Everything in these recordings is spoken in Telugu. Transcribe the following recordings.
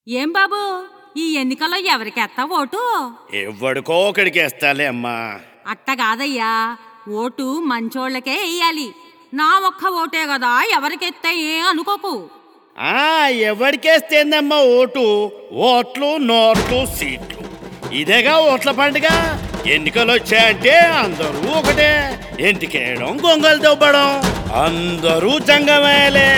ఏం బాబు ఈ ఎన్నికల్లో ఎవరికెత్తా ఓటు ఎవడికో ఒకడికి వేస్తాలే అమ్మా అట్ట కాదయ్యా ఓటు మంచోళ్ళకే వెయ్యాలి నా ఒక్క ఓటే కదా ఎవరికెత్తే ఏ అనుకోకు ఆ ఎవడికేస్తేందమ్మా ఓటు ఓట్లు నోట్లు సీట్లు ఇదేగా ఓట్ల పండుగ ఎన్నికలు వచ్చాయంటే అందరూ ఒకటే ఎంటికేయడం గొంగలు దొబ్బడం అందరూ జంగమేలే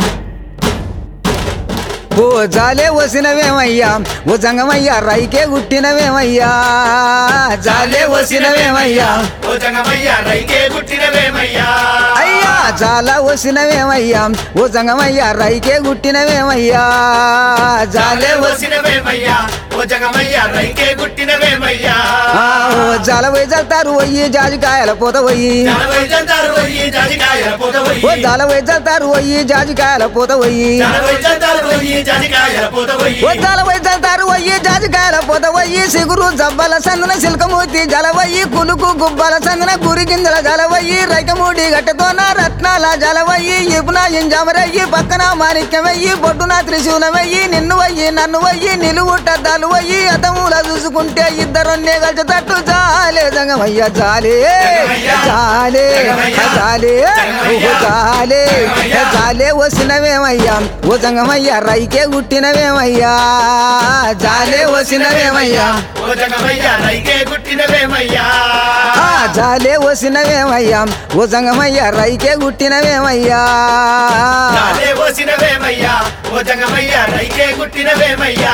ఓ జాలే వసినవేమయ్యా ఓ జంగమయ్యా రైకే గుట్టినవేమయ్యా జాలే వసినవేమయ్యా ఓ జంగమయ్య రైకే గుట్టినవేమయ్యా అయ్యా జాల వసినవేమయ్యా ఓ జంగమయ్యా రైకే గుట్టినవేమయ్యా జాలే వసి వసినవేమయ్యా ఓ జంగమయ్య రైకే గుట్టినవేమయ్యా ఆ, ఓ జాల పోయి జల్తారు పోయి జాజికాయల పోత పోయి జనవై జంతారు పోయి జాజికాయల పూత పోయి ఓ జాల పోయి జల్తారు పోయి జాజికాయల పోత పోయి జనవై జంతారు పోయి జాజికాయల పూత పోయి ఒద్దాల వైద్యారు వయ్యి జాజికాయల పొద వయ్యి సిగురు జబ్బల సందన సిల్కమూర్తి జలవయ్యి కులుకు గుబ్బల సందన గురి గింజల జలవయ్యి రైకమూడి గట్టతోన రత్నాల జలవయ్యి ఇపున ఇంజమరయ్యి పక్కన మాణిక్యమయ్యి పొట్టున త్రిశూలమయ్యి నిన్ను వయ్యి నన్ను వయ్యి నిలువుటద్దాలు వయ్యి అతముల చూసుకుంటే ఇద్దరొన్నే కలిసేటట్టు జాలే జంగమయ్య జాలే జాలే జాలే ఓహో జాలే జాలే వసినవేమయ్యా ఓ జంగమయ్య రైకే గుట్టినవేమయ్యా జాలే వసినవేమయ్యా ఓ జంగమయ్య రైకే గుట్టినవేమయ్యా ఆ జాలే వసినవేమయ్యా ఓ జంగమయ్య రైకే గుట్టినవేమయ్యా జాలే పోసినవేమయ్యా ఓ జంగమయ్య రైకే గుట్టినవేమయ్యా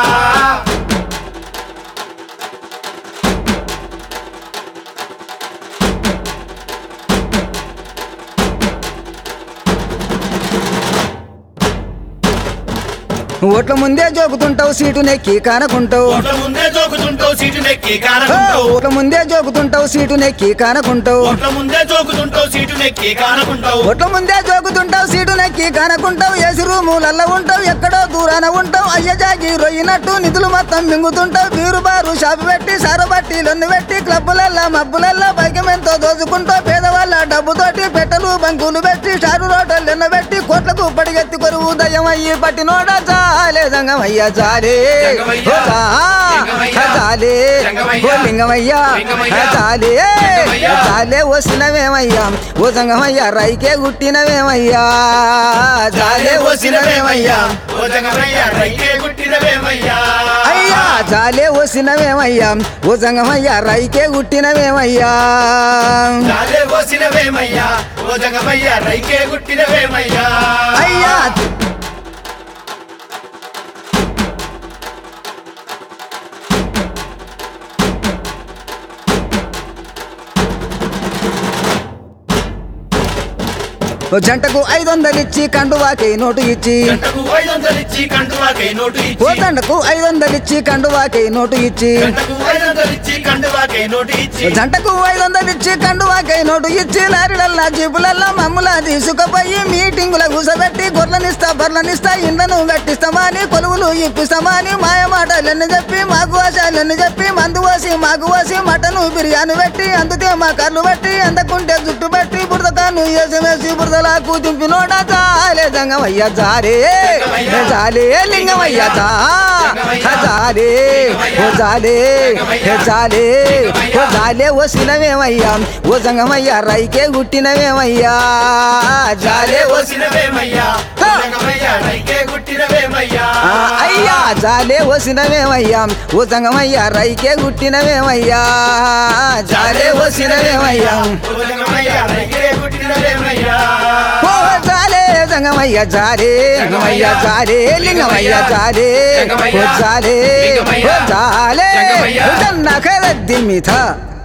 ఓట్ల ముందే జోకుతుంటావు సీటు నెక్కి కానకుంటావు ఓట్ల ముందే జోకుతుంటావు సీటు నెక్కి ఆ, కానకుంటావు ఓట్ల ముందే జోకుతుంటావు సీటు నెక్కి కానకుంటావు ఓట్ల ముందే జోకుతుంటావు సీటు నెక్కి కానకుంటావు ఓట్ల ముందే జోకుతుంటావు సీటు నెక్కి కానకుంటావు ఏసి రూములల్ల ఉంటావు ఎక్కడో దూరాన ఉంటావు అయ్య జాగి రొయ్యినట్టు నిధులు మొత్తం మింగుతుంటావు బీరు బారు షాపు పెట్టి సారబట్టి లొన్ను పెట్టి క్లబ్బులల్లా మబ్బులల్లా బైకమెంతో దోచుకుంటావు పేదవాళ్ళ డబ్బుతోటి పెట్టలు బంకులు పెట్టి షారు రోడ్లు ఎన్నబెట్టి కోట్లకు పడిగెత్తి కొరువు దయ్యం అయ్యి పట్టినోడా జాలే జంగమయ్య జాలే జంగమయ్య. ఓ జా, లింగమయ్య. జాలే జంగమయ్య. ఓ లింగమయ్య లింగమయ్య. జాలే లింగమయ్య. జాలే వసినవేమయ్యా ఓ జంగమయ్య రైకే గుట్టినవేమయ్యా జాలే వసినవేమయ్యా ఓ జంగమయ్య రైకే గుట్టినవేమయ్యా అయ్యా జాలే వసినవేమయ్యా ఓ జంగమయ్య రైకే గుట్టినవేమయ్యా జాలే పోసినవేమయ్యా ఓ జంగమయ్య రైకే గుట్టినవేమయ్యా అయ్యా ఓ జంటకు ఐదు వందలు ఇచ్చి కండువాకి నోటు ఇచ్చి గంటకు ఐదు వందలు ఇచ్చి కండువాకై నోటు ఓ ఇచ్చి దండకు ఐదు వందలు ఇచ్చి కండువాకి నోటు ఇచ్చి గంటకు ఐదు వందలు ఇచ్చి కండువాకై నోటు ఇచ్చి జంటకు ఐదు వందలు ఇచ్చి కండువాకై నోటు ఇచ్చి లారీలల్లా జీపులల్లా మమ్ములా తీసుకుపోయి మీటింగుల కూసబెట్టి గొర్రెనిస్తా బర్రెనిస్తా ఇండ్లను కట్టిస్తామని కొలువులు ఇప్పిస్తామని మాయ మాటలన్నీ చెప్పి మాకు ఆశాలన్నీ చెప్పి మందు పోసి మాకు పోసి మటను బిర్యానీ పెట్టి అందుతే మా కర్లు పెట్టి అందకుంటే జుట్టు పెట్టి బురదకాను వేసి వేసి బురదలాకు దింపినోడా జాలే జంగమయ్య జారే జాలే లింగమయ్య జా జాలే ఓ జాలే ఓ జాలే ఓ జాలే ఓ సినవేమయ్యా ఓ జంగమయ్య రైకే గుట్టినవేమయ్యా జాలే ఓ పోసినవేమయ్యా ఓ జంగమయ్య రైకే గుట్టినవేమయ్యా ఆ, అయ్యా జాలే వసినవేమయ్యా ఓ జంగమయ్య రైకే గుట్టినవేమయ్యా జాలే వసినవేమయ్యా ఓ జంగమయ్య రైకే గుట్టినవేమయ్యా ఓ జాలే జంగమయ్య జాలే లింగమయ్య జాలే లింగమయ్య జాలే ఓ జాలే ఓ జాలే జన్న కరద్ది మిథ